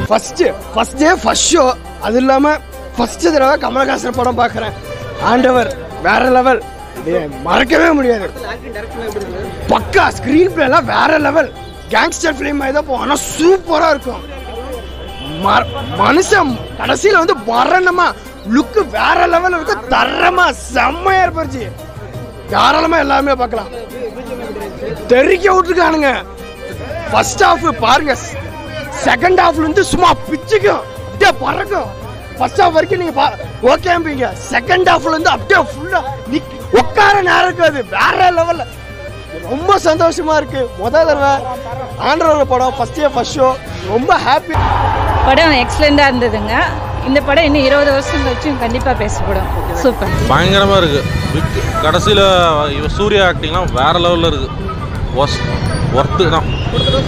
first first day first show அது இல்லாம first தடவை கமலஹாசன் படம் பார்க்குறேன் ஆண்டவர் வேற லெவல் மறக்கவே முடியாது பக்கா ஸ்க்ரீன் பிளேலாம் வேற லெவல் கேங்ஸ்டர் ஃபிலிம் மாதிரி தான் போகும் ஆனால் சூப்பராக இருக்கும் ம- மனுஷன் கடைசியில் வந்து மரணமா லுக்கு வேற லெவல் இருக்கு தரமா செம்மையா இருப்பாச்சு தாராளமா எல்லாருமே பார்க்கலாம் தெரிக்க விட்டுருக்கானுங்க ஃபர்ஸ்ட் ஹாஃப் பாருங்க செகண்ட் ஹாஃப்ல இருந்து சும்மா பிச்சுக்கும் அப்படியே பறக்கும் ஃபர்ஸ்ட் ஹாஃப் வரைக்கும் நீங்க ஓகேம்பீங்க செகண்ட் ஹாஃப்ல இருந்து அப்படியே ஃபுல்லா உட்கார நேரம் இருக்காது வேற லெவல்ல ரொம்ப சந்தோஷமா இருக்கு முதல் தடவை ஆண்டரோட படம் ஃபர்ஸ்ட் டே ஃபர்ஸ்ட் ஷோ ரொம்ப ஹாப்பி படம் எக்ஸலண்டாக இருந்ததுங்க இந்த படம் இன்னும் இருபது வருஷம் கழிச்சும் கண்டிப்பாக பேசப்படும் சூப்பர் பயங்கரமாக இருக்குது கடைசியில் இவ சூர்யா ஆக்டிங்லாம் வேறு லெவலில் இருக்குது ஒர்த்து தான்